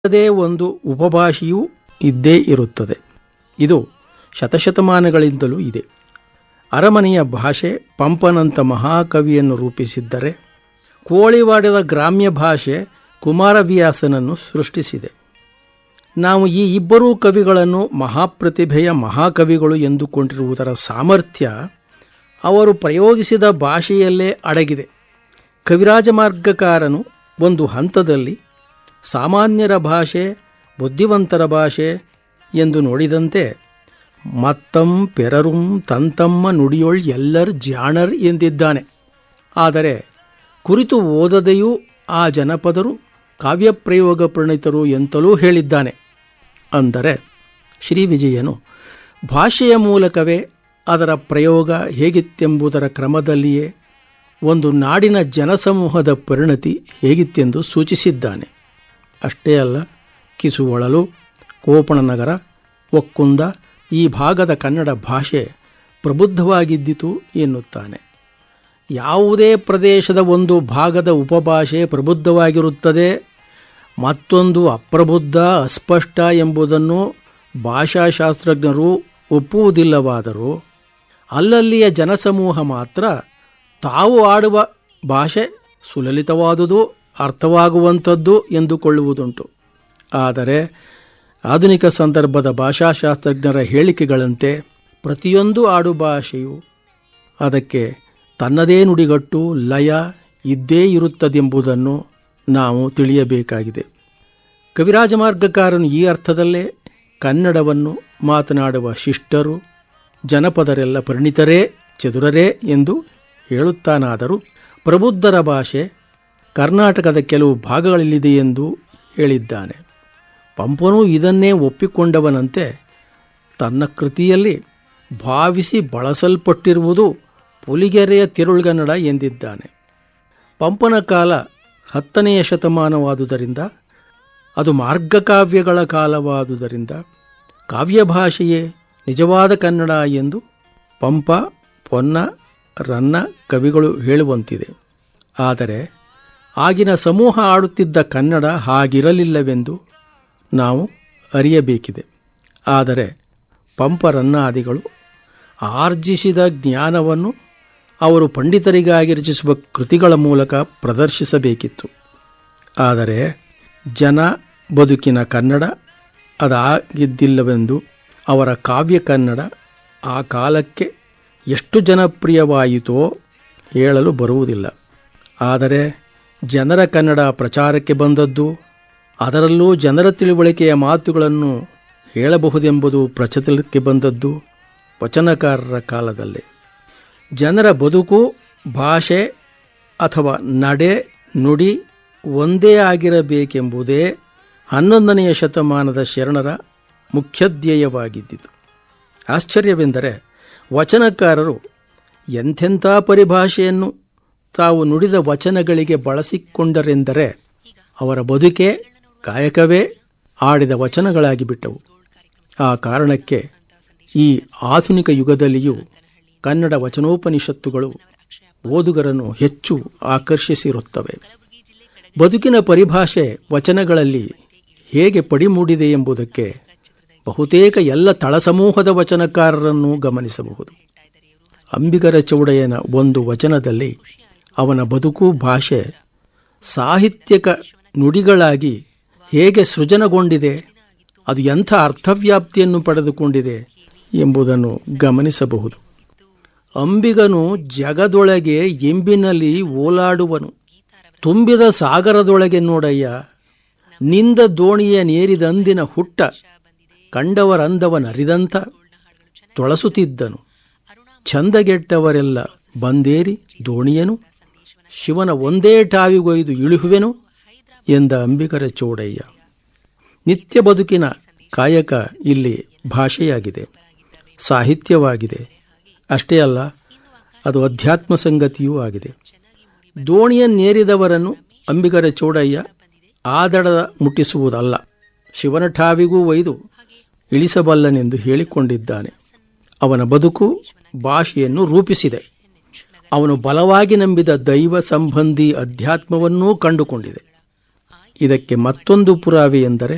ಅದೇ ಒಂದು ಉಪಭಾಷೆಯೂ ಇದ್ದೇ ಇರುತ್ತದೆ ಇದು ಶತಶತಮಾನಗಳಿಂದಲೂ ಇದೆ ಅರಮನೆಯ ಭಾಷೆ ಪಂಪನಂತ ಮಹಾಕವಿಯನ್ನು ರೂಪಿಸಿದ್ದರೆ ಕೋಳಿವಾಡದ ಗ್ರಾಮ್ಯ ಭಾಷೆ ಕುಮಾರವ್ಯಾಸನನ್ನು ಸೃಷ್ಟಿಸಿದೆ ನಾವು ಈ ಇಬ್ಬರೂ ಕವಿಗಳನ್ನು ಮಹಾಪ್ರತಿಭೆಯ ಮಹಾಕವಿಗಳು ಎಂದುಕೊಂಡಿರುವುದರ ಸಾಮರ್ಥ್ಯ ಅವರು ಪ್ರಯೋಗಿಸಿದ ಭಾಷೆಯಲ್ಲೇ ಅಡಗಿದೆ ಕವಿರಾಜ ಮಾರ್ಗಕಾರನು ಒಂದು ಹಂತದಲ್ಲಿ ಸಾಮಾನ್ಯರ ಭಾಷೆ ಬುದ್ಧಿವಂತರ ಭಾಷೆ ಎಂದು ನೋಡಿದಂತೆ ಮತ್ತಂ ಪೆರರುಂ ತಂತಮ್ಮ ನುಡಿಯೊಳ್ ಎಲ್ಲರ್ ಜಾಣರ್ ಎಂದಿದ್ದಾನೆ ಆದರೆ ಕುರಿತು ಓದದೆಯೂ ಆ ಜನಪದರು ಕಾವ್ಯಪ್ರಯೋಗ ಪ್ರಣೀತರು ಎಂತಲೂ ಹೇಳಿದ್ದಾನೆ ಅಂದರೆ ಶ್ರೀ ವಿಜಯನು ಭಾಷೆಯ ಮೂಲಕವೇ ಅದರ ಪ್ರಯೋಗ ಹೇಗಿತ್ತೆಂಬುದರ ಕ್ರಮದಲ್ಲಿಯೇ ಒಂದು ನಾಡಿನ ಜನಸಮೂಹದ ಪರಿಣತಿ ಹೇಗಿತ್ತೆಂದು ಸೂಚಿಸಿದ್ದಾನೆ ಅಷ್ಟೇ ಅಲ್ಲ ಕಿಸುವಳಲು ಕೋಪಣನಗರ ಒಕ್ಕುಂದ ಈ ಭಾಗದ ಕನ್ನಡ ಭಾಷೆ ಪ್ರಬುದ್ಧವಾಗಿದ್ದಿತು ಎನ್ನುತ್ತಾನೆ ಯಾವುದೇ ಪ್ರದೇಶದ ಒಂದು ಭಾಗದ ಉಪಭಾಷೆ ಪ್ರಬುದ್ಧವಾಗಿರುತ್ತದೆ ಮತ್ತೊಂದು ಅಪ್ರಬುದ್ಧ ಅಸ್ಪಷ್ಟ ಎಂಬುದನ್ನು ಭಾಷಾಶಾಸ್ತ್ರಜ್ಞರು ಒಪ್ಪುವುದಿಲ್ಲವಾದರೂ ಅಲ್ಲಲ್ಲಿಯ ಜನಸಮೂಹ ಮಾತ್ರ ತಾವು ಆಡುವ ಭಾಷೆ ಸುಲಲಿತವಾದುದು ಅರ್ಥವಾಗುವಂಥದ್ದು ಎಂದುಕೊಳ್ಳುವುದುಂಟು ಆದರೆ ಆಧುನಿಕ ಸಂದರ್ಭದ ಭಾಷಾಶಾಸ್ತ್ರಜ್ಞರ ಹೇಳಿಕೆಗಳಂತೆ ಪ್ರತಿಯೊಂದು ಆಡುಭಾಷೆಯು ಅದಕ್ಕೆ ತನ್ನದೇ ನುಡಿಗಟ್ಟು ಲಯ ಇದ್ದೇ ಇರುತ್ತದೆಂಬುದನ್ನು ನಾವು ತಿಳಿಯಬೇಕಾಗಿದೆ ಕವಿರಾಜ ಮಾರ್ಗಕಾರನು ಈ ಅರ್ಥದಲ್ಲೇ ಕನ್ನಡವನ್ನು ಮಾತನಾಡುವ ಶಿಷ್ಟರು ಜನಪದರೆಲ್ಲ ಪರಿಣಿತರೇ ಚದುರರೇ ಎಂದು ಹೇಳುತ್ತಾನಾದರೂ ಪ್ರಬುದ್ಧರ ಭಾಷೆ ಕರ್ನಾಟಕದ ಕೆಲವು ಭಾಗಗಳಲ್ಲಿದೆ ಎಂದು ಹೇಳಿದ್ದಾನೆ ಪಂಪನು ಇದನ್ನೇ ಒಪ್ಪಿಕೊಂಡವನಂತೆ ತನ್ನ ಕೃತಿಯಲ್ಲಿ ಭಾವಿಸಿ ಬಳಸಲ್ಪಟ್ಟಿರುವುದು ಪುಲಿಗೆರೆಯ ತಿರುಳ್ಗನ್ನಡ ಎಂದಿದ್ದಾನೆ ಪಂಪನ ಕಾಲ ಹತ್ತನೆಯ ಶತಮಾನವಾದುದರಿಂದ ಅದು ಮಾರ್ಗಕಾವ್ಯಗಳ ಕಾಲವಾದುದರಿಂದ ಕಾವ್ಯಭಾಷೆಯೇ ನಿಜವಾದ ಕನ್ನಡ ಎಂದು ಪಂಪ ಪೊನ್ನ ರನ್ನ ಕವಿಗಳು ಹೇಳುವಂತಿದೆ ಆದರೆ ಆಗಿನ ಸಮೂಹ ಆಡುತ್ತಿದ್ದ ಕನ್ನಡ ಹಾಗಿರಲಿಲ್ಲವೆಂದು ನಾವು ಅರಿಯಬೇಕಿದೆ ಆದರೆ ಪಂಪ ರನ್ನಾದಿಗಳು ಆರ್ಜಿಸಿದ ಜ್ಞಾನವನ್ನು ಅವರು ಪಂಡಿತರಿಗಾಗಿ ರಚಿಸುವ ಕೃತಿಗಳ ಮೂಲಕ ಪ್ರದರ್ಶಿಸಬೇಕಿತ್ತು ಆದರೆ ಜನ ಬದುಕಿನ ಕನ್ನಡ ಅದಾಗಿದ್ದಿಲ್ಲವೆಂದು ಅವರ ಕಾವ್ಯ ಕನ್ನಡ ಆ ಕಾಲಕ್ಕೆ ಎಷ್ಟು ಜನಪ್ರಿಯವಾಯಿತೋ ಹೇಳಲು ಬರುವುದಿಲ್ಲ ಆದರೆ ಜನರ ಕನ್ನಡ ಪ್ರಚಾರಕ್ಕೆ ಬಂದದ್ದು ಅದರಲ್ಲೂ ಜನರ ತಿಳುವಳಿಕೆಯ ಮಾತುಗಳನ್ನು ಹೇಳಬಹುದೆಂಬುದು ಪ್ರಚಲಿತಕ್ಕೆ ಬಂದದ್ದು ವಚನಕಾರರ ಕಾಲದಲ್ಲೇ ಜನರ ಬದುಕು ಭಾಷೆ ಅಥವಾ ನಡೆ ನುಡಿ ಒಂದೇ ಆಗಿರಬೇಕೆಂಬುದೇ ಹನ್ನೊಂದನೆಯ ಶತಮಾನದ ಶರಣರ ಮುಖ್ಯಧ್ಯೇಯವಾಗಿದ್ದಿತು ಆಶ್ಚರ್ಯವೆಂದರೆ ವಚನಕಾರರು ಎಂಥೆಂಥ ಪರಿಭಾಷೆಯನ್ನು ತಾವು ನುಡಿದ ವಚನಗಳಿಗೆ ಬಳಸಿಕೊಂಡರೆಂದರೆ ಅವರ ಬದುಕೆ ಕಾಯಕವೇ ಆಡಿದ ವಚನಗಳಾಗಿ ಬಿಟ್ಟವು ಆ ಕಾರಣಕ್ಕೆ ಈ ಆಧುನಿಕ ಯುಗದಲ್ಲಿಯೂ ಕನ್ನಡ ವಚನೋಪನಿಷತ್ತುಗಳು ಓದುಗರನ್ನು ಹೆಚ್ಚು ಆಕರ್ಷಿಸಿರುತ್ತವೆ ಬದುಕಿನ ಪರಿಭಾಷೆ ವಚನಗಳಲ್ಲಿ ಹೇಗೆ ಪಡಿಮೂಡಿದೆ ಎಂಬುದಕ್ಕೆ ಬಹುತೇಕ ಎಲ್ಲ ತಳಸಮೂಹದ ವಚನಕಾರರನ್ನು ಗಮನಿಸಬಹುದು ಅಂಬಿಗರ ಚೌಡಯ್ಯನ ಒಂದು ವಚನದಲ್ಲಿ ಅವನ ಬದುಕು ಭಾಷೆ ಸಾಹಿತ್ಯಕ ನುಡಿಗಳಾಗಿ ಹೇಗೆ ಸೃಜನಗೊಂಡಿದೆ ಅದು ಎಂಥ ಅರ್ಥವ್ಯಾಪ್ತಿಯನ್ನು ಪಡೆದುಕೊಂಡಿದೆ ಎಂಬುದನ್ನು ಗಮನಿಸಬಹುದು ಅಂಬಿಗನು ಜಗದೊಳಗೆ ಎಂಬಿನಲ್ಲಿ ಓಲಾಡುವನು ತುಂಬಿದ ಸಾಗರದೊಳಗೆ ನೋಡಯ್ಯ ನಿಂದ ದೋಣಿಯ ನೇರಿದಂದಿನ ಹುಟ್ಟ ಕಂಡವರಂದವನರಿದಂಥ ತೊಳಸುತ್ತಿದ್ದನು ಚಂದಗೆಟ್ಟವರೆಲ್ಲ ಬಂದೇರಿ ದೋಣಿಯನು ಶಿವನ ಒಂದೇ ಟಾವಿಗೊಯ್ದು ಇಳುಹುವೆನು ಎಂದ ಅಂಬಿಗರ ಚೌಡಯ್ಯ ನಿತ್ಯ ಬದುಕಿನ ಕಾಯಕ ಇಲ್ಲಿ ಭಾಷೆಯಾಗಿದೆ ಸಾಹಿತ್ಯವಾಗಿದೆ ಅಷ್ಟೇ ಅಲ್ಲ ಅದು ಅಧ್ಯಾತ್ಮ ಸಂಗತಿಯೂ ಆಗಿದೆ ದೋಣಿಯನ್ನೇರಿದವರನ್ನು ಅಂಬಿಗರ ಚೌಡಯ್ಯ ಆದಡದ ಮುಟ್ಟಿಸುವುದಲ್ಲ ಶಿವನ ಠಾವಿಗೂ ಒಯ್ದು ಇಳಿಸಬಲ್ಲನೆಂದು ಹೇಳಿಕೊಂಡಿದ್ದಾನೆ ಅವನ ಬದುಕು ಭಾಷೆಯನ್ನು ರೂಪಿಸಿದೆ ಅವನು ಬಲವಾಗಿ ನಂಬಿದ ದೈವ ಸಂಬಂಧಿ ಅಧ್ಯಾತ್ಮವನ್ನೂ ಕಂಡುಕೊಂಡಿದೆ ಇದಕ್ಕೆ ಮತ್ತೊಂದು ಪುರಾವೆ ಎಂದರೆ